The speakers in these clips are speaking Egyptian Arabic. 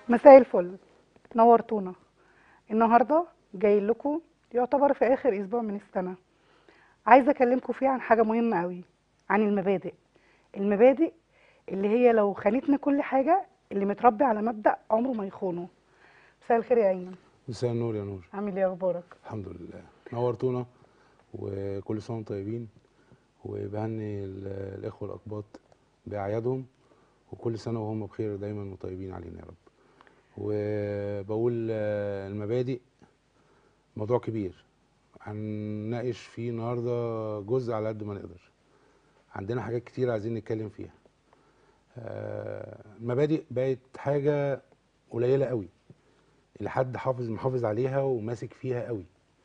مساء الفل نورتونا النهارده جاي لكم يعتبر في اخر اسبوع من السنه عايزه اكلمكم فيه عن حاجه مهمه قوي عن المبادئ المبادئ اللي هي لو خانتنا كل حاجه اللي متربي على مبدأ عمره ما يخونه مساء الخير يا ايمن مساء النور يا نور عامل ايه اخبارك الحمد لله نورتونا وكل سنه وانتم طيبين وبهني ال- الاخوه الاقباط باعيادهم وكل سنه وهم بخير دايما وطيبين علينا يا رب وبقول آه، المبادئ موضوع كبير هنناقش فيه النهارده جزء على قد ما نقدر عندنا حاجات كتير عايزين نتكلم فيها آه، المبادئ بقت حاجه قليله قوي اللي حد حافظ محافظ عليها وماسك فيها قوي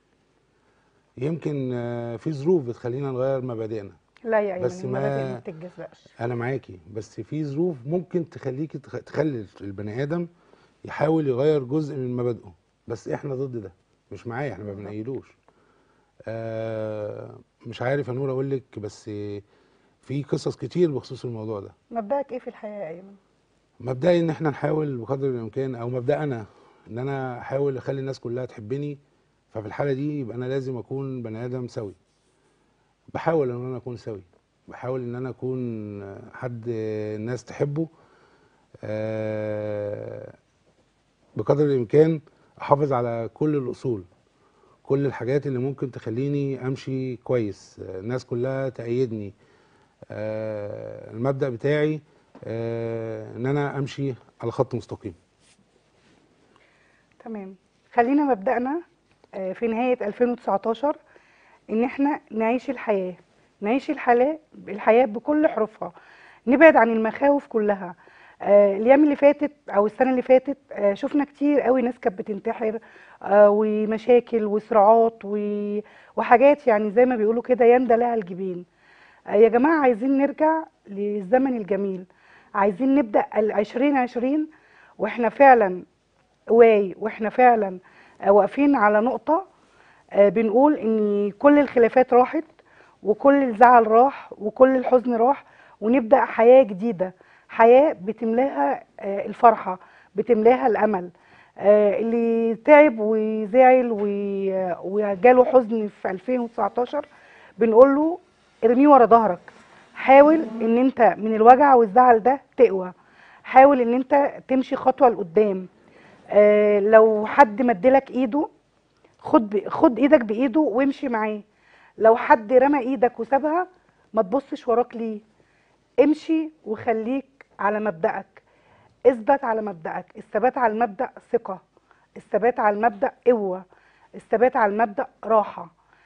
يمكن آه، في ظروف بتخلينا نغير مبادئنا لا يا ايمن بس ما- المبادئ ما بتتجزأش انا معاكي بس في ظروف ممكن تخليكي تخ- تخلي البني ادم يحاول يغير جزء من مبادئه بس احنا ضد ده مش معايا احنا ما بنأيدوش آه مش عارف يا نور اقول لك بس في قصص كتير بخصوص الموضوع ده مبدأك ايه في الحياه يا ايمن مبدئي ان احنا نحاول بقدر الامكان او مبدا انا ان انا احاول اخلي الناس كلها تحبني ففي الحاله دي يبقى انا لازم اكون بني ادم سوي بحاول ان انا اكون سوي بحاول ان انا اكون حد الناس تحبه آه، بقدر الامكان احافظ على كل الاصول كل الحاجات اللي ممكن تخليني امشي كويس آه، الناس كلها تأيدني آه، المبدأ بتاعي آه، ان انا امشي على خط مستقيم تمام خلينا مبدأنا آه، في نهاية 2019 إن إحنا نعيش الحياة نعيش الحياة الحياة بكل حروفها نبعد عن المخاوف كلها آه، الأيام اللي فاتت أو السنة اللي فاتت آه، شفنا كتير قوي ناس كانت بتنتحر آه، ومشاكل وصراعات و- وحاجات يعني زي ما بيقولوا كده يندى لها الجبين آه، يا جماعة عايزين نرجع للزمن الجميل عايزين نبدأ العشرين عشرين وإحنا فعلا واي واحنا فعلا آه، واقفين على نقطة آه، بنقول ان كل الخلافات راحت وكل الزعل راح وكل الحزن راح ونبدأ حياة جديدة حياة بتملاها آه، الفرحة بتملاها الأمل آه، اللي تعب وزعل و- وجاله حزن في 2019 بنقول له ارميه ورا ظهرك حاول ان انت من الوجع والزعل ده تقوى حاول ان انت تمشي خطوة لقدام آه، لو حد مدلك ايده خد ب... خد ايدك بايده وامشي معاه لو حد رمى ايدك وسابها ما تبصش وراك ليه امشي وخليك على مبدأك اثبت على مبدأك الثبات على المبدأ ثقة الثبات على المبدأ قوة الثبات على المبدأ راحة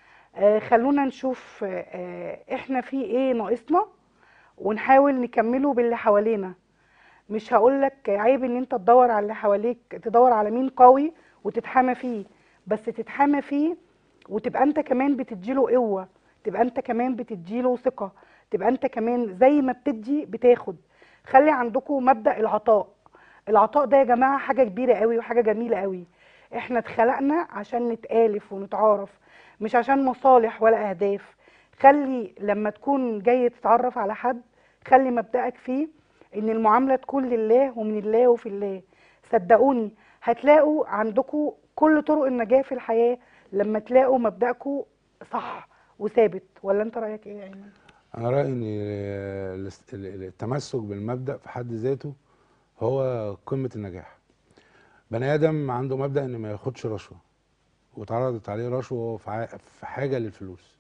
آه خلونا نشوف آه آه، احنا في ايه ناقصنا ونحاول نكمله باللي حوالينا مش هقولك عيب ان انت تدور على اللي حواليك تدور على مين قوي وتتحامى فيه بس تتحامى فيه وتبقى انت كمان بتديله قوة تبقى انت كمان بتديله ثقة تبقى انت كمان زي ما بتدي بتاخد خلي عندكم مبدأ العطاء العطاء ده يا جماعة حاجة كبيرة قوي وحاجة جميلة قوي احنا اتخلقنا عشان نتآلف ونتعارف مش عشان مصالح ولا اهداف خلي لما تكون جاي تتعرف على حد خلي مبدأك فيه ان المعامله تكون لله ومن الله وفي الله صدقوني هتلاقوا عندكم كل طرق النجاه في الحياه لما تلاقوا مبدأكم صح وثابت ولا انت رايك ايه يا ايمن انا رايي ان الاست- التمسك بالمبدا في حد ذاته هو قمه النجاح بني ادم عنده مبدا ان ما ياخدش رشوه واتعرضت عليه رشوه وهو في ع- في حاجه للفلوس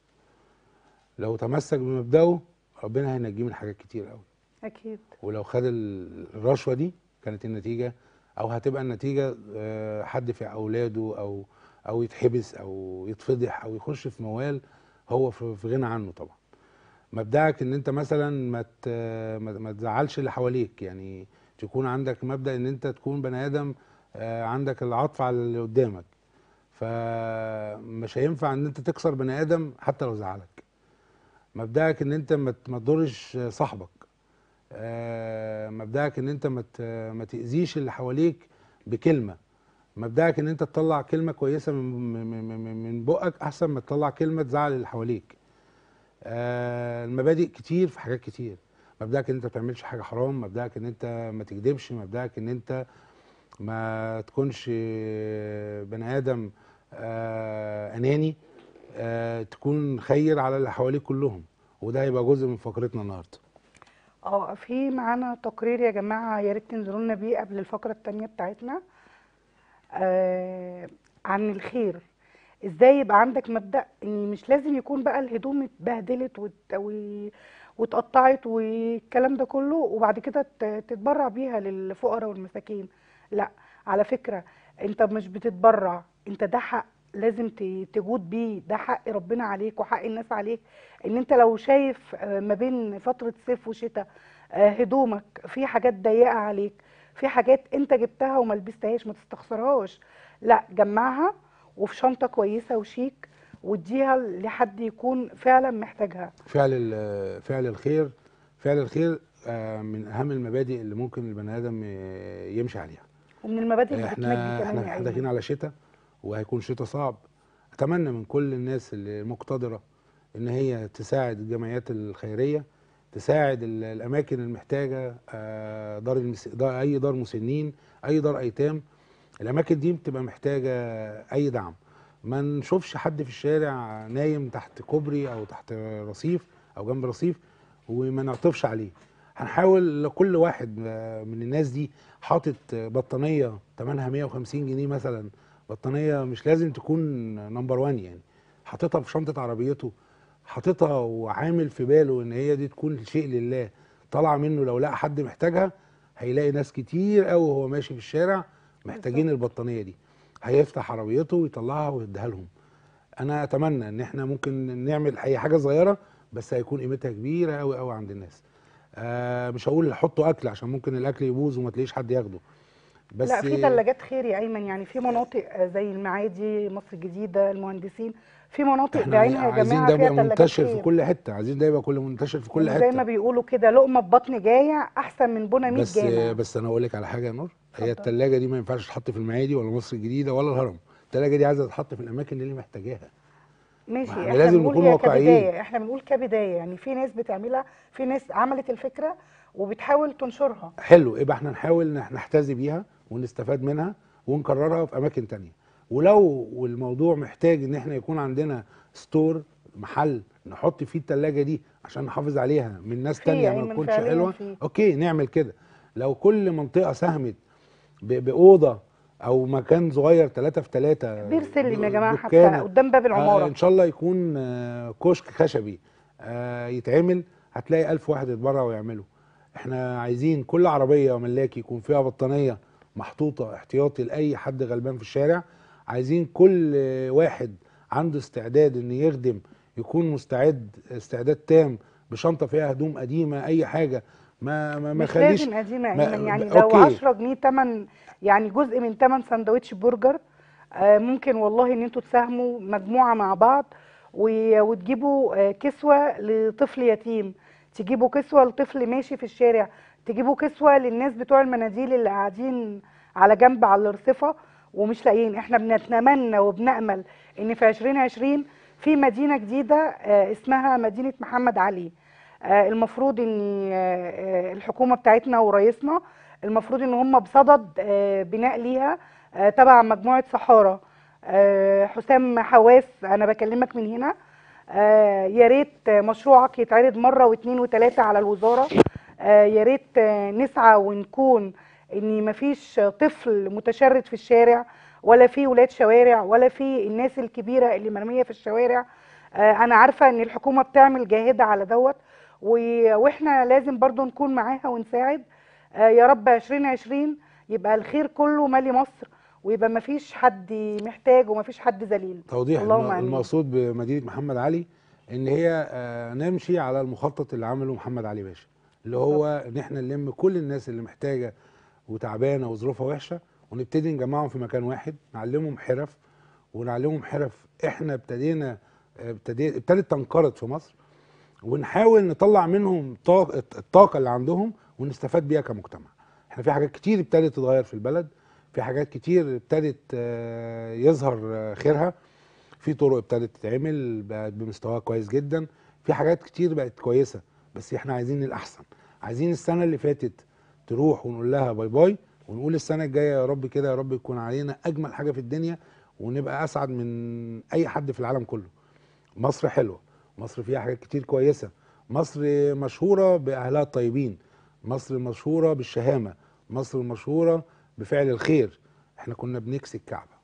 لو تمسك بمبدأه ربنا هينجيه من حاجات كتير قوي اكيد ولو خد ال- الرشوه دي كانت النتيجه او هتبقى النتيجه آه، حد في اولاده او او يتحبس او يتفضح او يخش في موال هو في في غنى عنه طبعا مبدأك ان انت مثلا ما ت- ما ما تزعلش اللي حواليك يعني تكون عندك مبدأ ان انت تكون بني ادم آه، عندك العطف على اللي قدامك فمش هينفع ان انت تكسر بني ادم حتى لو زعلك مبدأك ان انت ما ت- ما تضرش صاحبك آه، مبدأك ان انت ما ت- ما تأذيش اللي حواليك بكلمة مبدأك ان انت تطلع كلمة كويسة من من من- من بقك احسن ما تطلع كلمة تزعل اللي حواليك آه، المبادئ كتير في حاجات كتير مبدأك ان انت ما تعملش حاجة حرام مبدأك ان انت ما تكذبش مبدأك ان انت ما تكونش بني ادم آه، اناني آه، تكون خير على اللي حواليك كلهم وده هيبقى جزء من فقرتنا النهارده اه في معانا تقرير يا جماعة يا ريت تنزلوا لنا بيه قبل الفقرة التانية بتاعتنا آه عن الخير ازاي يبقى عندك مبدأ ان مش لازم يكون بقى الهدوم اتبهدلت وت... و- واتقطعت والكلام ده كله وبعد كده ت- تتبرع بيها للفقراء والمساكين لا على فكرة انت مش بتتبرع انت ده حق لازم ت- تجود بيه ده حق ربنا عليك وحق الناس عليك ان انت لو شايف آه، ما بين فترة صيف وشتاء آه، هدومك في حاجات ضيقة عليك في حاجات انت جبتها وما لبستهاش ما تستخسرهاش لا جمعها وفي شنطة كويسة وشيك واديها لحد يكون فعلا محتاجها فعل ال- فعل الخير فعل الخير آه، من اهم المبادئ اللي ممكن البني ادم آه، يمشي عليها ومن المبادئ اللي بتمجي احنا كمان احنا يا داخلين ايمن على شتاء وهيكون شتاء صعب اتمنى من كل الناس اللي مقتدره ان هي تساعد الجمعيات الخيريه تساعد ال- الاماكن المحتاجه آه، دار, المس... دار اي دار مسنين اي دار ايتام الاماكن دي بتبقى محتاجه اي دعم ما نشوفش حد في الشارع نايم تحت كوبري او تحت رصيف او جنب رصيف وما نعطفش عليه هنحاول لكل واحد آه، من الناس دي حاطط بطانيه ثمنها 150 جنيه مثلا بطانيه مش لازم تكون نمبر 1 يعني حاططها في شنطه عربيته حاططها وعامل في باله ان هي دي تكون شيء لله طالعه منه لو لقى حد محتاجها هيلاقي ناس كتير قوي وهو ماشي في الشارع محتاجين البطانيه دي هيفتح عربيته ويطلعها ويديها لهم انا اتمنى ان احنا ممكن نعمل اي حاجه صغيره بس هيكون قيمتها كبيره قوي قوي عند الناس آه مش هقول حطوا اكل عشان ممكن الاكل يبوظ وما تلاقيش حد ياخده بس لا في ثلاجات خير يا ايمن يعني في مناطق آه، زي المعادي مصر الجديدة المهندسين في مناطق احنا بعينها يا عايزين جماعة ده فيها يبقى ثلاجات منتشر في خير كل حته عايزين ده يبقى كل منتشر في كل زي ما حته بيقولوا كده لقمة ببطن جايع احسن من بنا 100 بس جامع بس انا اقول لك على حاجه يا نور هي اتفضل. الثلاجه دي ما ينفعش تتحط في المعادي ولا مصر الجديده ولا الهرم الثلاجه دي عايزه تتحط في الاماكن اللي محتاجاها ماشي احنا احنا لازم بنقول نكون هي واقعيين. كبداية احنا بنقول كبداية يعني في ناس بتعملها في ناس عملت الفكرة وبتحاول تنشرها حلو يبقى احنا نحاول نح- نحتذي بيها ونستفاد منها ونكررها في اماكن تانية ولو والموضوع محتاج ان احنا يكون عندنا ستور محل نحط فيه التلاجة دي عشان نحافظ عليها من ناس في تانية يا ما أيمن تكونش فعلياً حلوة في. اوكي نعمل كده لو كل منطقة ساهمت ب- بأوضة او مكان صغير ثلاثة في ثلاثة بير سلم يا جماعة حتى دكانة، قدام باب آه العمارة ان شاء الله يكون آه كشك خشبي آه يتعمل هتلاقي ألف واحد يتبرع ويعمله احنا عايزين كل عربية ملاكي يكون فيها بطانية محطوطة احتياطي لأي حد غلبان في الشارع عايزين كل آه، واحد عنده استعداد ان يخدم يكون مستعد استعداد تام بشنطة فيها هدوم قديمة اي حاجة ما ما ما مش خليش لازم قديمة يا ما- ايمن يعني ب- لو أوكي. 10 جنيه تمن يعني جزء من تمن سندوتش برجر آه، ممكن والله ان انتوا تساهموا مجموعة مع بعض و- وتجيبوا آه، كسوة لطفل يتيم تجيبوا كسوة لطفل ماشي في الشارع تجيبوا كسوة للناس بتوع المناديل اللي قاعدين على جنب على الرصفة ومش لاقيين احنا بنتمنى وبنأمل ان في 2020 في مدينة جديدة آه، اسمها مدينة محمد علي آه، المفروض ان آه، آه، الحكومه بتاعتنا ورئيسنا المفروض ان هم بصدد آه، بناء ليها آه، تبع مجموعه صحارى آه، حسام حواس انا بكلمك من هنا آه، يا ريت مشروعك يتعرض مره واثنين وثلاثه على الوزاره آه، يا ريت آه، نسعى ونكون ان مفيش طفل متشرد في الشارع ولا في ولاد شوارع ولا في الناس الكبيره اللي مرميه في الشوارع آه، انا عارفه ان الحكومه بتعمل جاهده على دوت و- واحنا لازم برضو نكون معاها ونساعد آه، يا رب 2020 يبقى الخير كله مالي مصر ويبقى مفيش حد محتاج ومفيش حد ذليل توضيح اللهم الم- آمين. المقصود بمدينه محمد علي ان هي آه، نمشي على المخطط اللي عمله محمد علي باشا اللي هو ان احنا نلم كل الناس اللي محتاجه وتعبانه وظروفها وحشه ونبتدي نجمعهم في مكان واحد نعلمهم حرف ونعلمهم حرف احنا ابتدينا ابتدي ابتدت تنقرض في مصر ونحاول نطلع منهم طاقة الطاقة اللي عندهم ونستفاد بيها كمجتمع احنا في حاجات كتير ابتدت تتغير في البلد في حاجات كتير ابتدت آه، يظهر آه، خيرها في طرق ابتدت تتعمل بقت بمستوى كويس جدا في حاجات كتير بقت كويسة بس احنا عايزين الأحسن عايزين السنة اللي فاتت تروح ونقول لها باي باي ونقول السنه الجايه يا رب كده يا رب يكون علينا اجمل حاجه في الدنيا ونبقى اسعد من اي حد في العالم كله مصر حلوه مصر فيها حاجات كتير كويسه مصر مشهوره باهلها الطيبين مصر مشهوره بالشهامه مصر مشهوره بفعل الخير احنا كنا بنكسي الكعبه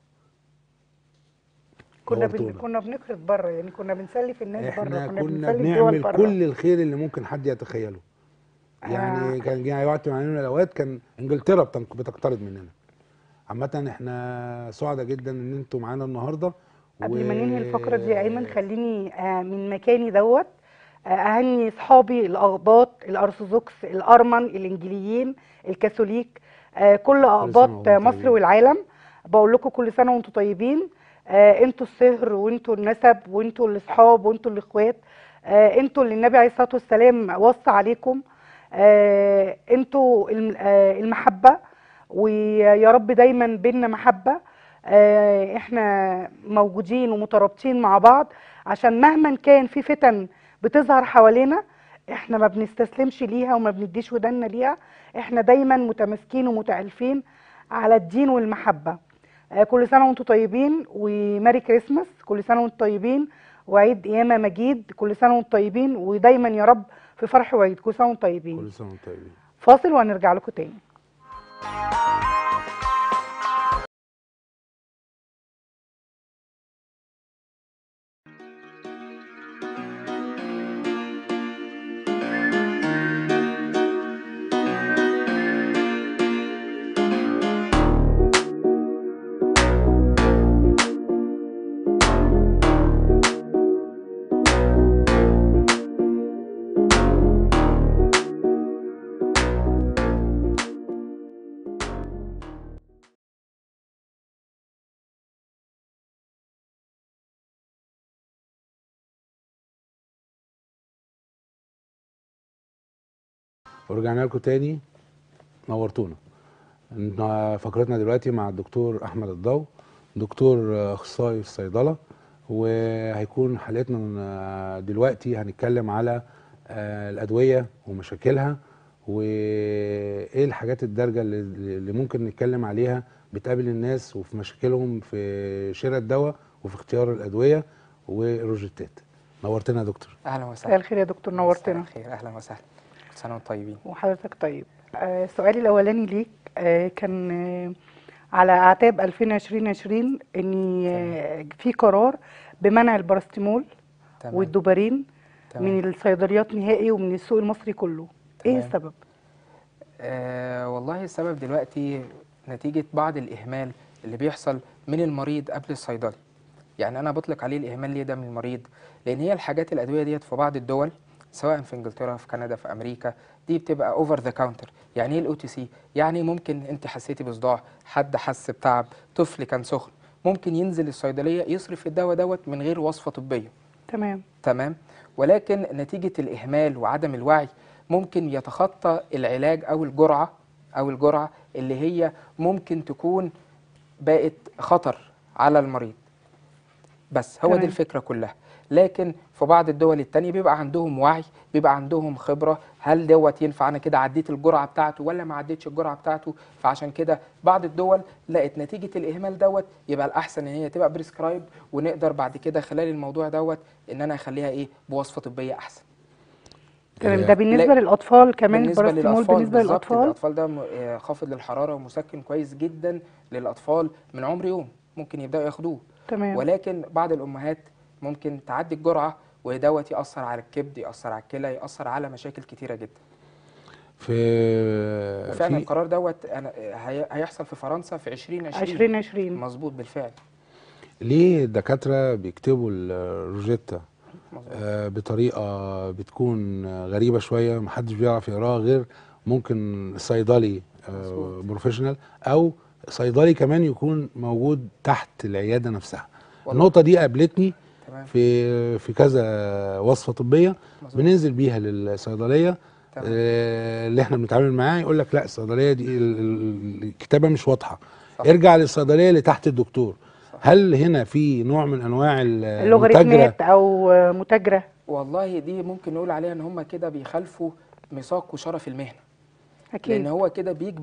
كنا بن... نورتونا. كنا بنخرب بره يعني كنا بنسلف الناس بره احنا كنا, كنا بنسلف دول بنعمل بره كل الخير اللي ممكن حد يتخيله يعني كان جه وقت من الاوقات كان انجلترا بتنق- بتقترض مننا عامة احنا سعداء جدا ان انتوا معانا النهارده قبل ما ننهي الفقره دي يا ايمن خليني آه، من مكاني دوت آه، اهني اصحابي الاقباط الارثوذكس الارمن الانجليين الكاثوليك آه، كل اقباط وانتم مصر طيبين. والعالم بقول لكم كل سنه وانتم طيبين آه، انتوا الصهر وانتوا النسب وانتوا الاصحاب وانتوا الاخوات آه، انتوا اللي النبي عليه الصلاه والسلام وصى عليكم آه، انتوا الم- آه، المحبه ويا رب دايما بينا محبه آه، احنا موجودين ومترابطين مع بعض عشان مهما كان في فتن بتظهر حوالينا احنا ما بنستسلمش ليها وما بنديش ودنا ليها احنا دايما متماسكين ومتألفين على الدين والمحبة آه، كل سنة وانتم طيبين وماري كريسماس كل سنة وانتم طيبين وعيد قيامة مجيد كل سنة وانتم طيبين ودايما يا رب في فرح وعيد كل سنة وانتم طيبين كل سنة وانتم طيبين فاصل وهنرجع لكم تاني ورجعنا لكم تاني نورتونا إن- فقرتنا دلوقتي مع الدكتور احمد الضو دكتور اخصائي في الصيدله وهيكون حلقتنا دلوقتي هنتكلم على آه، الادويه ومشاكلها وايه الحاجات الدارجه اللي, اللي ممكن نتكلم عليها بتقابل الناس وفي مشاكلهم في شراء الدواء وفي اختيار الادويه والروجيتات نورتنا يا دكتور اهلا مساء وسهلا الخير يا دكتور مساء نورتنا الخير اهلا وسهلا كل سنه وانتم طيبين وحضرتك طيب آه، سؤالي الاولاني ليك آه، كان آه، على اعتاب 2020 ان آه، في قرار بمنع البارستيمول تمام والدوبارين تمام. من الصيدليات نهائي ومن السوق المصري كله ايه تمام. السبب آه والله السبب دلوقتي نتيجه بعض الاهمال اللي بيحصل من المريض قبل الصيدلي يعني انا بطلق عليه الاهمال ليه ده من المريض لان هي الحاجات الادويه ديت في بعض الدول سواء في انجلترا في كندا في امريكا دي بتبقى اوفر ذا كاونتر يعني ايه الاو تي سي يعني ممكن انت حسيتي بصداع حد حس بتعب طفل كان سخن ممكن ينزل الصيدليه يصرف الدواء دوت من غير وصفه طبيه تمام تمام ولكن نتيجة الإهمال وعدم الوعي ممكن يتخطى العلاج أو الجرعة أو الجرعة اللي هي ممكن تكون بقت خطر على المريض بس هو تمام. دي الفكرة كلها لكن في بعض الدول التانية بيبقى عندهم وعي بيبقى عندهم خبرة هل دوت ينفع أنا كده عديت الجرعة بتاعته ولا ما عديتش الجرعة بتاعته فعشان كده بعض الدول لقت نتيجة الإهمال دوت يبقى الأحسن إن هي تبقى بريسكرايب ونقدر بعد كده خلال الموضوع دوت إن أنا أخليها إيه بوصفة طبية أحسن تمام آه، ده بالنسبه لا، للاطفال كمان بالنسبة البارستيمول للأطفال بالنسبه بالظبط للاطفال الأطفال ده م- آه، خافض للحرارة ومسكن كويس جدا للأطفال من عمر يوم ممكن يبدأوا ياخدوه تمام ولكن بعض الامهات ممكن تعدي الجرعه ودوت ياثر على الكبد ياثر على الكلى ياثر على مشاكل كتيره جدا في وفعلا في القرار دوت أنا هي- هيحصل في فرنسا في 2020 2020 مظبوط بالفعل ليه الدكاتره بيكتبوا الروجيتا مظبوط آه، بطريقه بتكون آه، غريبه شويه محدش بيعرف يقراها غير ممكن صيدلي آه، مظبوط. بروفيشنال او صيدلي كمان يكون موجود تحت العياده نفسها والله. النقطه دي قابلتني تمام في في كذا وصفه طبيه مظبوط بننزل بيها للصيدليه تمام آه، اللي احنا بنتعامل معاه يقول لك لا الصيدليه دي ال- ال- الكتابه مش واضحه صح. ارجع للصيدليه اللي تحت الدكتور صح. هل هنا في نوع من انواع ال- المتاجره اللوغاريتمات او آه، متاجره والله دي ممكن نقول عليها ان هم كده بيخالفوا ميثاق وشرف المهنه لان اكيد هو كده بيجبروا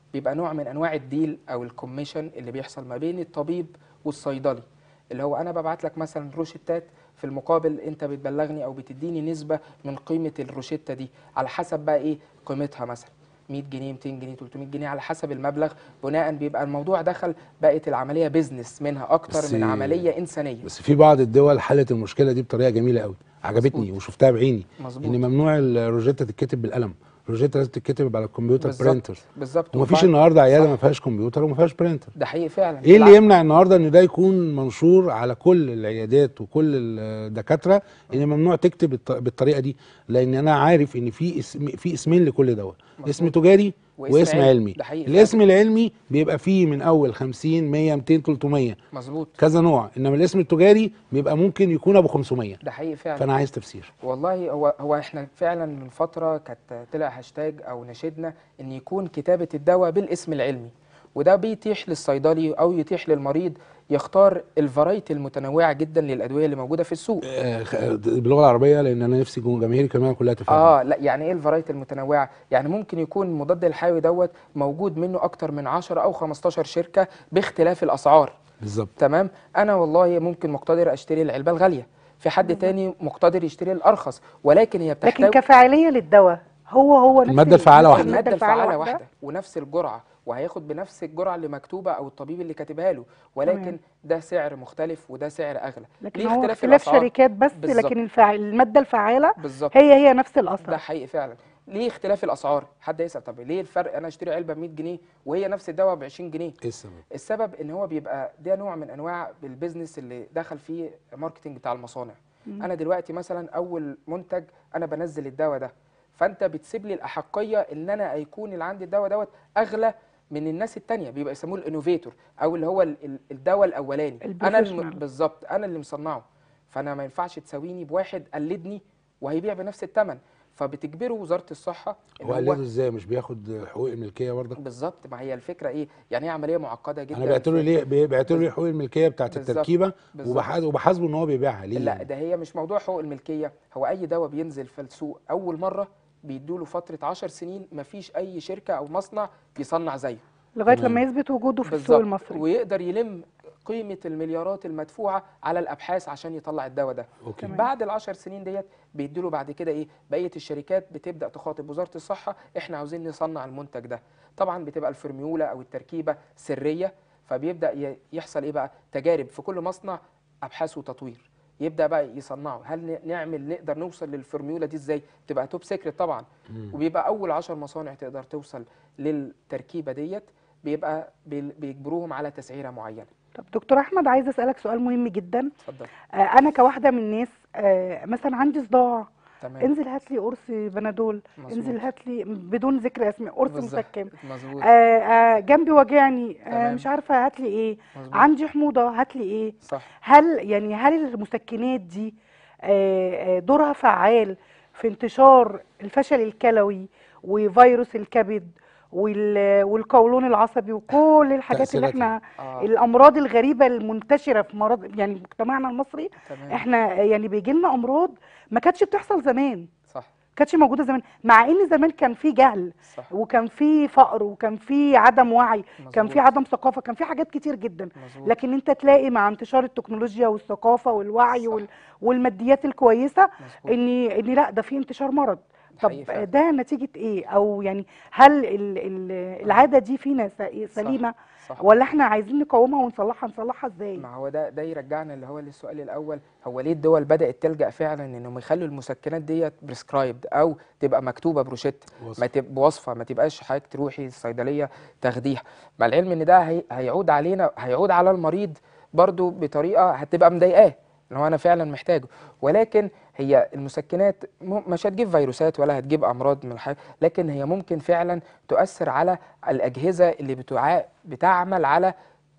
بيبقى نوع من انواع الديل او الكوميشن اللي بيحصل ما بين الطبيب والصيدلي اللي هو انا ببعت لك مثلا روشتات في المقابل انت بتبلغني او بتديني نسبه من قيمه الروشته دي على حسب بقى ايه قيمتها مثلا 100 جنيه 200 جنيه 300 جنيه على حسب المبلغ بناء بيبقى الموضوع دخل بقت العمليه بيزنس منها اكتر بس- من عمليه انسانيه بس في بعض الدول حلت المشكله دي بطريقه جميله قوي عجبتني مظبوط. وشفتها بعيني مظبوط ان ممنوع الروجيتا تتكتب بالقلم الروجيتا لازم تتكتب على الكمبيوتر بالظبط برينتر بالظبط ومفيش وبعد- النهارده عياده صح. ما فيهاش كمبيوتر وما فيهاش برينتر ده حقيقي فعلا ايه اللي بالعكس. يمنع النهارده ان ده يكون منشور على كل العيادات وكل الدكاتره ان ممنوع تكتب الط- بالطريقه دي لان انا عارف ان في اسم في اسمين لكل دواء اسم مظبوط. تجاري واسم واسم علمي. علمي ده حقيقي الاسم العلمي بيبقى فيه من اول 50 100 200 300 مظبوط كذا نوع انما الاسم التجاري بيبقى ممكن يكون ابو 500 ده حقيقي فعلا فانا عايز تفسير والله هو هو احنا فعلا من فتره كانت طلع هاشتاج او نشدنا ان يكون كتابه الدواء بالاسم العلمي وده بيتيح للصيدلي او يتيح للمريض يختار الفرايتي المتنوعه جدا للادويه اللي موجوده في السوق آه، خ- باللغه العربيه لان انا نفسي جم- جماهيري كمان كلها تفهم اه لا يعني ايه الفرايتي المتنوعه يعني ممكن يكون مضاد الحيوي دوت موجود منه اكتر من 10 او 15 شركه باختلاف الاسعار بالظبط تمام انا والله ممكن مقتدر اشتري العلبه الغاليه في حد تاني مقتدر يشتري الارخص ولكن هي لكن بتحتوي كفاعليه للدواء هو هو نفس المادة الفعالة نفس واحدة. الماده الفعاله واحدة. واحده ونفس الجرعه وهياخد بنفس الجرعه اللي مكتوبه او الطبيب اللي كاتبها له ولكن تمام. ده سعر مختلف وده سعر اغلى لكن ليه هو اختلاف اختلاف الأسعار؟ شركات بس بالظبط. لكن الفع... الماده الفعاله بالظبط هي هي نفس ده الاثر حقيقي فعلا ليه اختلاف الاسعار حد يسال طب ليه الفرق انا اشتري علبه ب 100 جنيه وهي نفس الدواء ب 20 جنيه ايه السبب السبب ان هو بيبقى ده نوع من انواع البيزنس اللي دخل فيه ماركتنج بتاع المصانع مم. انا دلوقتي مثلا اول منتج انا بنزل الدواء ده فانت بتسيب لي الاحقيه ان انا يكون اللي عندي الدواء دوت اغلى من الناس التانية بيبقى يسموه الانوفيتور او اللي هو ال- ال- الدواء الاولاني انا الم... البروفيشنال. بالظبط انا اللي مصنعه فانا ما ينفعش تساويني بواحد قلدني وهيبيع بنفس الثمن فبتجبره وزاره الصحه ان هو قلده ازاي مش بياخد حقوق الملكيه برضه بالظبط ما هي الفكره ايه يعني هي عمليه معقده جدا انا بعتله في- ليه بي- بعتله ليه حقوق الملكيه بتاعت بالظبط. التركيبه بالظبط. وبحاسب وبحاسبه ان هو بيبيعها ليه لا ده هي مش موضوع حقوق الملكيه هو اي دواء بينزل في السوق اول مره بيدوله فتره 10 سنين مفيش اي شركه او مصنع يصنع زيه لغايه تمام. لما يثبت وجوده في السوق بالظبط المصري ويقدر يلم قيمه المليارات المدفوعه على الابحاث عشان يطلع الدواء ده اوكي تمام. بعد العشر سنين ديت بيديله بعد كده ايه بقيه الشركات بتبدا تخاطب وزاره الصحه احنا عاوزين نصنع المنتج ده طبعا بتبقى الفورميولا او التركيبه سريه فبيبدا ي- يحصل ايه بقى تجارب في كل مصنع ابحاث وتطوير يبدا بقى يصنعوا هل ن- نعمل نقدر نوصل للفورميولا دي ازاي تبقى توب سيكريت طبعا مم. وبيبقى اول عشر مصانع تقدر توصل للتركيبه ديت بيبقى بي- بيجبروهم على تسعيره معينه طب دكتور احمد عايزه اسالك سؤال مهم جدا اتفضل آه انا كواحده من الناس آه مثلا عندي صداع تمام انزل هات لي قرص بنادول مظبوط. انزل هات لي بدون ذكر اسماء قرص بالظبط. مسكن مظبوط آه آه جنبي وجعني آه تمام. مش عارفه هات لي ايه مظبوط عندي حموضه هات لي ايه صح هل يعني هل المسكنات دي آه، آه، دورها فعال في انتشار الفشل الكلوي وفيروس الكبد وال- والقولون العصبي وكل الحاجات اللي تأثيراتها. احنا اه الامراض الغريبه المنتشره في مرض يعني مجتمعنا المصري تمام احنا يعني بيجي لنا امراض ما كانتش بتحصل زمان صح ما كانتش موجوده زمان مع ان زمان كان في جهل صح وكان في فقر وكان في عدم وعي كان في مظبوط. عدم ثقافه كان في حاجات كتير جدا مظبوط لكن انت تلاقي مع انتشار التكنولوجيا والثقافه والوعي صح. وال... والماديات الكويسه مظبوط ان ان لا ده في انتشار مرض حقيقي طب فعلا. ده نتيجه ايه او يعني هل ال... ال... العاده دي فينا س- سليمه صح ولا احنا عايزين نقاومها ونصلحها نصلحها ازاي ما هو ده ده يرجعنا اللي هو للسؤال الاول هو ليه الدول بدات تلجا فعلا انهم يخلوا المسكنات ديت بريسكرايبد او تبقى مكتوبه بروشيت وصف. ما تبقى بوصفه ما تبقاش حضرتك تروحي الصيدليه تاخديها مع العلم ان ده هي هيعود علينا هيعود على المريض برضو بطريقه هتبقى مضايقاه ان هو انا فعلا محتاجه ولكن هي المسكنات م- مش هتجيب فيروسات ولا هتجيب امراض من الحياه لكن هي ممكن فعلا تؤثر على الاجهزه اللي بتع... بتعمل على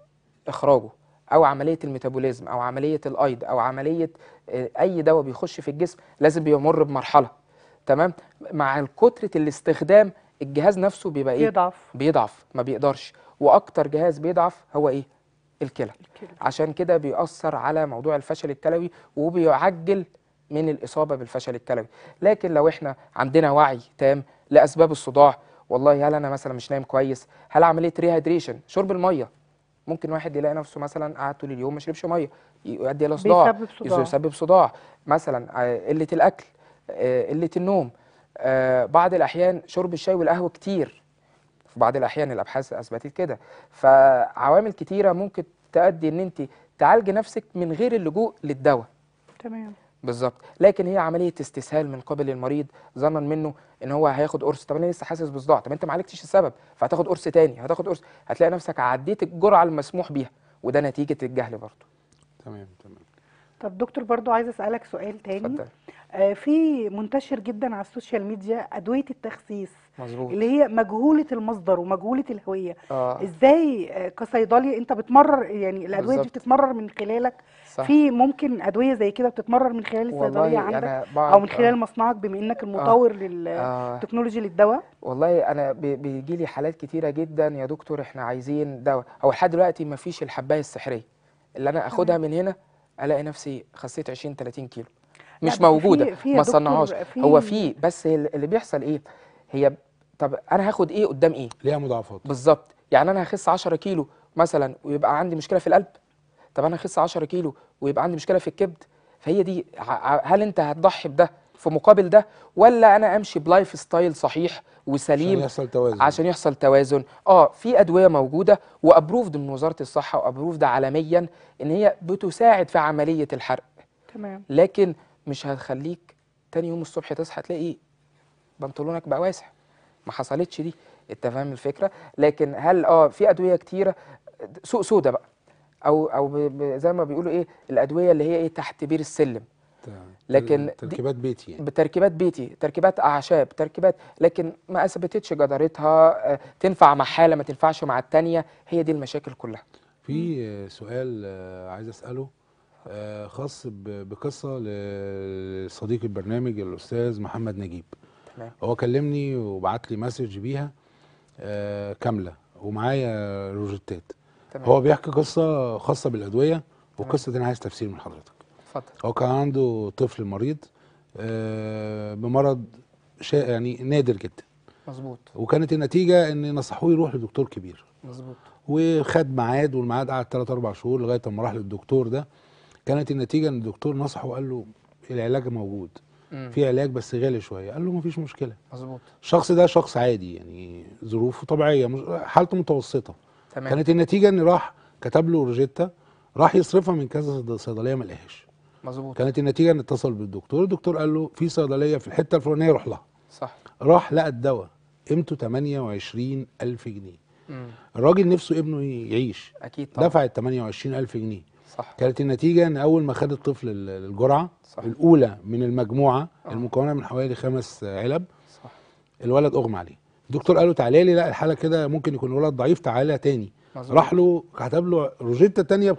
اخراجه او عمليه الميتابوليزم او عمليه الايض او عمليه آه، اي دواء بيخش في الجسم لازم بيمر بمرحله تمام مع كتره الاستخدام الجهاز نفسه بيبقى ايه يضعف بيضعف ما بيقدرش واكتر جهاز بيضعف هو ايه الكلى الكلى. عشان كده بيأثر على موضوع الفشل الكلوي وبيعجل من الإصابة بالفشل الكلوي لكن لو احنا عندنا وعي تام لأسباب الصداع والله هل انا مثلا مش نايم كويس هل عمليه ريهايدريشن شرب الميه ممكن واحد يلاقي نفسه مثلا قاعد طول اليوم ما شربش ميه يؤدي الى صداع بيسبب صداع. يسبب صداع مثلا آه، قله الاكل آه، قله النوم آه، بعض الاحيان شرب الشاي والقهوه كتير في بعض الاحيان الابحاث اثبتت كده فعوامل كتيره ممكن تؤدي ان انت تعالجي نفسك من غير اللجوء للدواء تمام بالظبط لكن هي عمليه استسهال من قبل المريض ظنا منه ان هو هياخد قرص طب انا لسه حاسس بصداع طب انت ما عالجتش السبب فهتاخد قرص تاني هتاخد قرص هتلاقي نفسك عديت الجرعه المسموح بيها وده نتيجه الجهل برضه تمام تمام طب دكتور برضو عايزه اسالك سؤال تاني اتفضل آه في منتشر جدا على السوشيال ميديا ادويه التخسيس مظبوط اللي هي مجهوله المصدر ومجهوله الهويه اه ازاي آه، كصيدلي انت بتمرر يعني الادويه دي بالظبط. بتتمرر من خلالك صح في ممكن ادويه زي كده بتتمرر من خلال الصيدليه والله عندك انا بعض او من خلال آه. مصنعك بما انك المطور آه. للتكنولوجي للدواء والله انا بيجي لي حالات كتيره جدا يا دكتور احنا عايزين دواء هو لحد دلوقتي ما فيش الحبايه السحريه اللي انا اخدها من هنا الاقي نفسي خسيت 20 30 كيلو لا، مش بس موجوده في- في يا ما دكتور صنعهاش في- هو في بس اللي بيحصل ايه هي طب انا هاخد ايه قدام ايه ليها مضاعفات بالظبط يعني انا هخس 10 كيلو مثلا ويبقى عندي مشكله في القلب طب انا هخس 10 كيلو ويبقى عندي مشكله في الكبد فهي دي ع- ع- هل انت هتضحي بده في مقابل ده ولا انا امشي بلايف ستايل صحيح عشان وسليم يحصل توازن عشان يحصل توازن اه في ادويه موجوده وابروفد من وزاره الصحه وابروفد عالميا ان هي بتساعد في عمليه الحرق تمام لكن مش هتخليك تاني يوم الصبح تصحى تلاقي بنطلونك بقى واسع ما حصلتش دي انت فاهم الفكره لكن هل اه في ادويه كتيره سوق سودا بقى او او ب- ب- زي ما بيقولوا ايه الادويه اللي هي ايه تحت بير السلم تمام. لكن دي- تركيبات بيتي يعني بتركيبات بيتي تركيبات اعشاب تركيبات لكن ما اثبتتش جدارتها آه، تنفع مع حاله ما تنفعش مع التانيه هي دي المشاكل كلها في آه، سؤال آه، عايز اساله آه، خاص ب- بقصه لصديق البرنامج الاستاذ محمد نجيب تمام هو كلمني وبعت لي مسج بيها آه، كامله ومعايا روجيتات تمام هو بيحكي قصه خاصه بالادويه والقصه دي انا عايز تفسير من حضرتك اتفضل هو كان عنده طفل مريض آه، بمرض شا- يعني نادر جدا مظبوط وكانت النتيجه ان نصحوه يروح لدكتور كبير مظبوط وخد ميعاد والميعاد قعد 3 4 شهور لغايه اما راح للدكتور ده كانت النتيجه ان الدكتور نصحه وقال له العلاج موجود مم. في علاج بس غالي شويه قال له مفيش مشكله مظبوط الشخص ده شخص عادي يعني ظروفه طبيعيه مش- حالته متوسطه تمام كانت النتيجه ان راح كتب له روجيتا راح يصرفها من كذا صيدليه ما لقاهاش مظبوط كانت النتيجه ان اتصل بالدكتور الدكتور قال له في صيدليه في الحته الفلانيه روح لها صح راح لقى الدواء قيمته 28 ألف جنيه مم. الراجل نفسه ابنه يعيش اكيد طبعا دفع ال 28 ألف جنيه صح كانت النتيجة إن أول ما خد الطفل ال- الجرعة صح. الأولى من المجموعة آه. المكونة من حوالي خمس علب صح الولد أغمى عليه الدكتور قال له تعالى لي لا الحالة كده ممكن يكون الولد ضعيف تعالى تاني مظبوط راح له كتب له روجيتا تانية ب